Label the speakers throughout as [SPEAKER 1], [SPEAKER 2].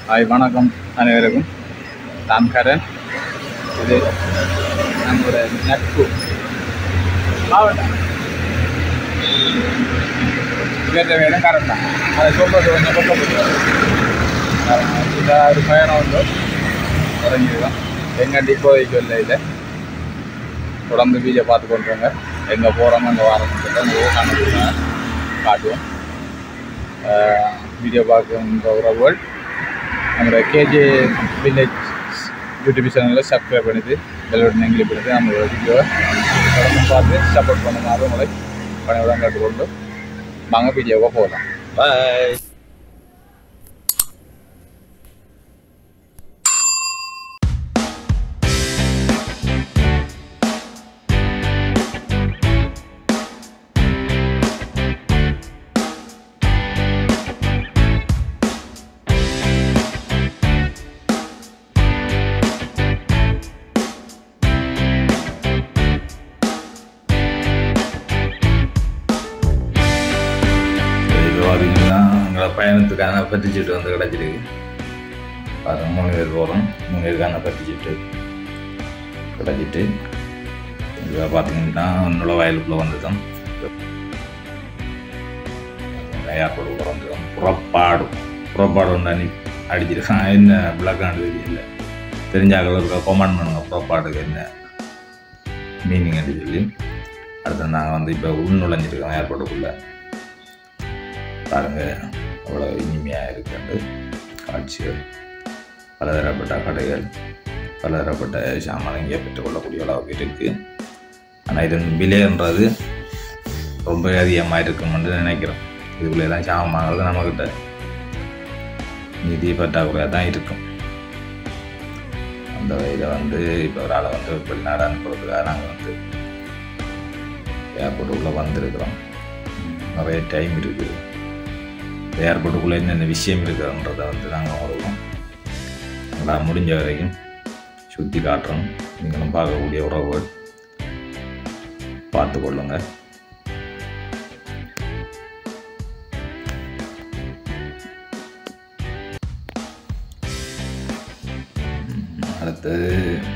[SPEAKER 1] hi வணக்கம் அனைவருக்கும் நான் கரண் இது நம்மளோட நட்பு மாவட்டம் கேட்ட வேணும் கரெக்ட் தான் அதை சொல்கிறது கொஞ்சம் பக்கம் இந்த ஒரு பயணம் வந்து தொடங்கிடுவோம் எங்கே இப்போதைக்கு இல்லை இல்லை தொடர்ந்து வீடியோ பார்த்து கொண்டுருங்க எங்கே போகிறோமோ அங்கே வரோம் காட்டுவோம் வீடியோ பார்க்குற உறவுகள் நம்மளோட கேஜே வில்லேஜ் யூடியூப் சேனலில் சப்ஸ்கிரைப் பண்ணிட்டு பெல் பட்டன் எங்களுக்கு பண்ணிட்டு நம்மளோட வீடியோவை தொடர்ந்து பார்த்து சப்போர்ட் பண்ணுமாறு உங்களை பணிவுடன் கேட்டுக்கொண்டு வாங்க வீடியோவை போகலாம் பாய்
[SPEAKER 2] இப்போ பார்த்தீங்கன்னா எங்களை பயணத்துக்கான பத்திச்சீட்டு வந்து கிடச்சிருக்கு பாருங்க மூணு பேர் போகிறோம் மூணு பேருக்கான பத்திச்சீட்டு கிடச்சிட்டு இப்போ பார்த்தீங்கன்னா என்னோட வயலுக்குள்ளே வந்துட்டோம் ஏர்போர்ட் கூட வந்துட்டோம் புறப்பாடு புறப்பாடு ஒன்று அனி அடிச்சிருக்கான் என்ன விளக்காண்டு தெரியல தெரிஞ்சாக்கள் இருக்க கொமெண்ட் பண்ணுங்க புறப்பாடுக்கு என்ன மீனிங் சொல்லி அடுத்து நாங்கள் வந்து இப்போ உள் நுழைஞ்சிருக்கோம் ஏர்போர்ட்டுக்குள்ளே பாருங்க அவ்வளோ இனிமையாக இருக்குது காட்சிகள் பலதரப்பட்ட கடைகள் பலதரப்பட்ட சாமான் இங்கே பெற்றுக்கொள்ளக்கூடிய அளவுக்கு இருக்குது ஆனால் இதன் விலைன்றது ரொம்ப அதிகமாக இருக்கும்னு நினைக்கிறோம் இதுக்குள்ளே தான் சாமான் வாங்குறது நம்மக்கிட்ட நிதி பற்றாக்குறையாக தான் இருக்கும் அந்த வகையில் வந்து இப்போ ஒரு ஆளை வந்து வெளிநாடு அனுப்புறதுக்காக நாங்கள் வந்து ஏர்போர்ட்டுக்குள்ளே வந்திருக்கிறோம் நிறைய டைம் இருக்குது ஏர்போர்ட்டுக்குள்ளே என்னென்ன விஷயம் இருக்குன்றதை வந்து நாங்கள் வருவோம் எங்களால் முடிஞ்ச வரைக்கும் சுற்றி காட்டுறோம் நீங்களும் பார்க்கக்கூடிய உறவுகள் பார்த்து கொள்ளுங்க உம், அடுத்தது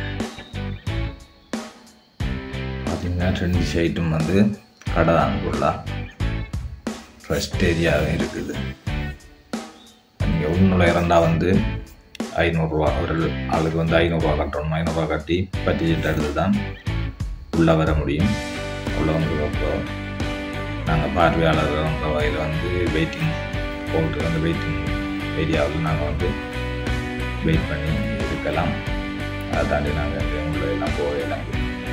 [SPEAKER 2] பார்த்தீங்கன்னா ரெண்டு சைட்டும் வந்து கடை தான் ஃபுல்லாக ஃபஸ்ட் ஏரியாவும் இருக்குது நீங்கள் உன்னுள்ள இரண்டா வந்து ஐநூறுரூவா ஒரு ஆளுக்கு வந்து ஐநூறுரூவா கட்டணும் ஐநூறுரூவா கட்டி பட்டி சீட்டு எடுத்து தான் உள்ளே வர முடியும் உள்ளே வந்ததுக்கோ நாங்கள் பார்வையாளர்ன்ற வகையில் வந்து வெயிட்டிங் போட்டு அந்த வெயிட்டிங் ஏரியாவில் நாங்கள் வந்து வெயிட் பண்ணி இருக்கலாம் அதை தாண்டி நாங்கள் உள்ள எல்லாம் போகலாம்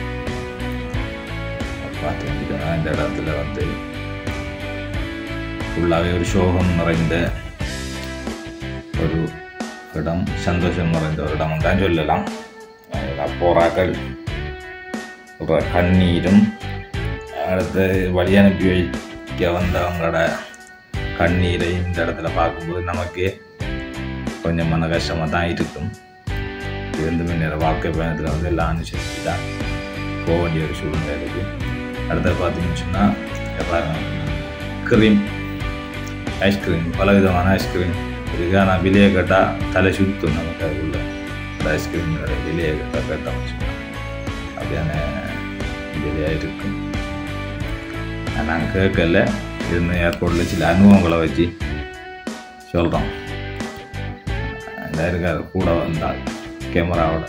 [SPEAKER 2] பார்த்தீங்கன்னா இந்த இடத்துல வந்து ஃபுல்லாகவே ஒரு சோகம் நிறைந்த ஒரு இடம் சந்தோஷம் நிறைந்த ஒரு இடம் தான் சொல்லலாம் அஹ் போராக்கள் ஒரு கண்ணீரும் அடுத்து வழி அனுப்பி வைக்க வந்தவங்களோட கண்ணீரை இந்த இடத்துல பார்க்கும்போது நமக்கு கொஞ்சம் மன கஷ்டமாக தான் இருக்கும் இருந்துமே நேர வாழ்க்கை பயணத்தில் வந்து எல்லாம் அனுசரித்து தான் போக வேண்டிய ஒரு சூழ்நிலை இருக்குது அடுத்து பார்த்தீங்கன்னு சொன்னால் க்ரீம் ஐஸ்கிரீம் பல விதமான ஐஸ்கிரீம் இருக்கு ஆனால் விலையை கேட்டால் தலை சுற்றும் நமக்கு அதுக்குள்ள அந்த ஐஸ்கிரீம் விலையை கேட்டால் கேட்டோம் அப்படியான விலையாக இருக்கும் நாங்கள் கேட்கல இருந்த ஏர்போர்ட்டில் சில அனுபவங்களை வச்சு சொல்கிறோம் இந்த இருக்கார் கூட வந்தால் கேமராவோட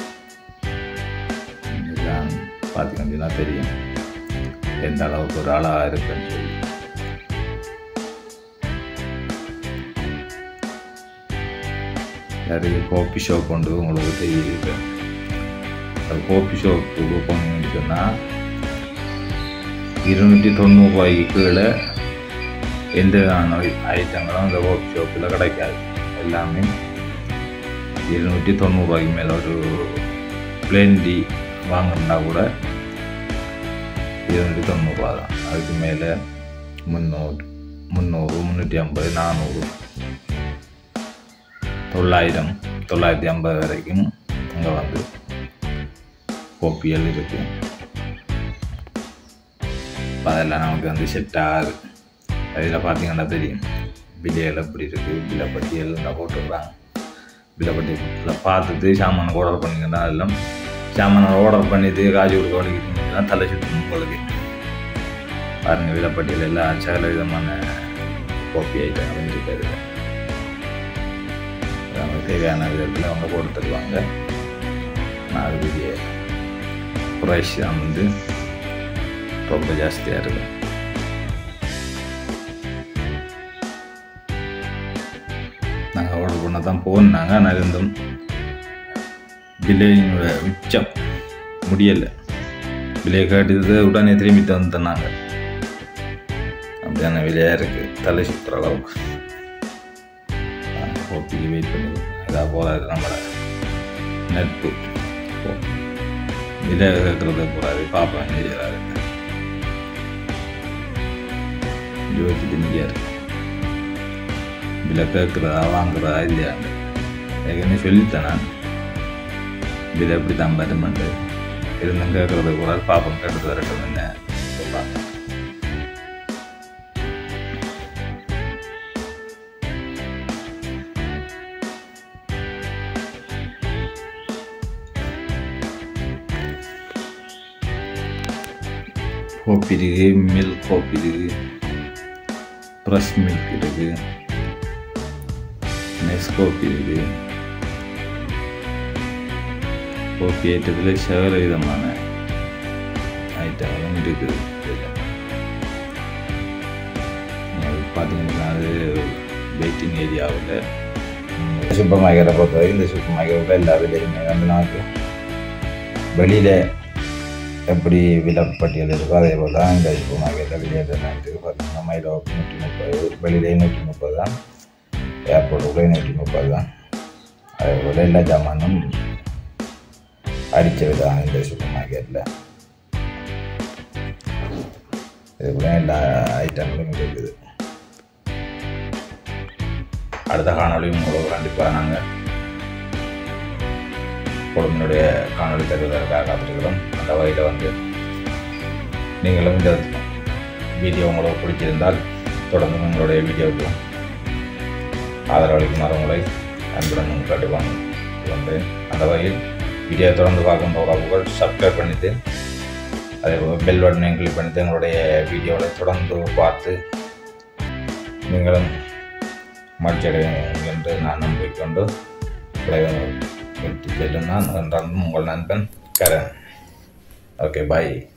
[SPEAKER 2] இதுதான் பார்த்தீங்க அப்படின்னா தெரியும் எந்த அளவுக்கு ஒரு ஆளாக இருக்குன்னு சொல்லி நிறைய காஃபி ஷாப் கொண்டு உங்களுக்கு தெரியுது அது காஃபி ஷாப்புக்கு போனீங்கன்னு சொன்னால் இருநூற்றி தொண்ணூறுரூவாய்க்கு கீழே எந்த விதமான ஐட்டங்களும் அந்த காஃபி ஷாப்பில் கிடைக்காது எல்லாமே இருநூற்றி தொண்ணூறுரூவாய்க்கு மேலே ஒரு பிளேன் டீ வாங்கினா கூட இருநூற்றி தொண்ணூறுரூவா தான் அதுக்கு மேலே முந்நூறு முந்நூறு முந்நூற்றி ஐம்பது நானூறு தொள்ளாயிரம் தொள்ளாயிரத்தி ஐம்பது வரைக்கும் அங்கே வந்து கோப்பியல் இருக்கு அப்ப அதெல்லாம் நமக்கு வந்து செட் ஆகுது அதில் பார்த்தீங்கன்னா தெரியும் பில்லியல் எப்படி இருக்குது பில்லை பட்டியல் தான் போட்டுருக்காங்க விலைப்பட்டி இதில் பார்த்துட்டு சாமானுக்கு ஆர்டர் பண்ணிங்கன்னா எல்லாம் சாமானை ஆர்டர் பண்ணிட்டு காஜி கொடுக்க வலிக்கிட்டீங்கன்னா தலை சுற்றும் உங்களுக்கு பாருங்க விலைப்பட்டியில் எல்லாம் சகல விதமான காப்பி ஐட்டம் இருக்காது அவங்க தேவையான விதத்தில் அவங்க போட்டு தருவாங்க நான் அதுக்குரிய ப்ரைஸ் தான் வந்து ரொம்ப ஜாஸ்தியாக இருக்கும் நாங்கள் ஆர்டர் பண்ண தான் போனாங்க ஆனால் இருந்தும் விலையினோட உச்சம் முடியலை விலையை காட்டுறது உடனே திரும்பிட்டு வந்து தந்தாங்க அப்படியான விலையாக இருக்குது தலை சுற்றுற அளவுக்கு ஓபிக்கு வெயிட் பண்ணி இதாக போகாது நம்மளோட நட்பு விலை கேட்குறது போகாது பார்ப்போம் என்ன செய்யறாரு இருபத்தி திணிக்காக இருக்கு விலை கேட்குறதா வாங்குறதா இல்லையாண்டு ஏற்கனவே சொல்லித்தேன் நான் விலை எப்படி தான் பருமண்டு இருந்தும் கேட்குறது கூட பாப்பம் கேட்டு வரட்டும் என்ன பார்ப்போம் கோப்பி இருக்கு மில்க் கோப்பி இருக்கு ப்ரெஸ் மில்க் இருக்கு நெஸ் கோப்பி இருக்கு கோப்பி ஐட்டத்தில் சகல விதமான ஐட்டங்களும் இருக்குது இதில் நீங்கள் பார்த்தீங்கன்னா அது வெயிட்டிங் ஏரியாவில் சூப்பர் மார்க்கெட்டை பொறுத்தவரை இந்த சூப்பர் மார்க்கெட்டில் எல்லா விலையுமே வந்து நமக்கு வெளியில் எப்படி விலை பட்டியல் இருக்கோ அதே போல் தான் இந்த சூப்பர் மார்க்கெட்டில் விலையில் இருக்குது பார்த்தீங்கன்னா மைலோ நூற்றி முப்பது வெளியிலே நூற்றி முப்பது தான் ஏர்போர்ட்டுக்குள்ளே நூற்றி முப்பது தான் அதே போல் எல்லா ஜாமானும் அடித்தது தான் இந்த சூப்பர் மார்க்கெட்டில் இது போல எல்லா ஐட்டங்களும் இருக்குது அடுத்த காணொலியும் உங்களுக்கு கண்டிப்பாக நாங்கள் குடும்பனுடைய காணொலி தருவதற்காக காத்திருக்கிறோம் அந்த வகையில் வந்து நீங்களும் இந்த வீடியோ உங்களுக்கு பிடிச்சிருந்தால் தொடர்ந்து உங்களுடைய வீடியோவுக்கு ஆதரவளிக்குமாறு உங்களை அன்புடன் கேட்டுக்கொண்டு வந்து அந்த வகையில் வீடியோ தொடர்ந்து பார்க்கும் போகிறவர்கள் சப்ஸ்கிரைப் பண்ணிவிட்டு அதே போல் பெல் பட்டனையும் கிளிக் பண்ணிட்டு எங்களுடைய வீடியோவை தொடர்ந்து பார்த்து நீங்களும் மகிழ்ச்சியடையும் என்று நான் நம்பிக்கொண்டு விட்டு செல்லும் நான் என்றாலும் உங்கள் நண்பன் கரண் ஓகே பாய்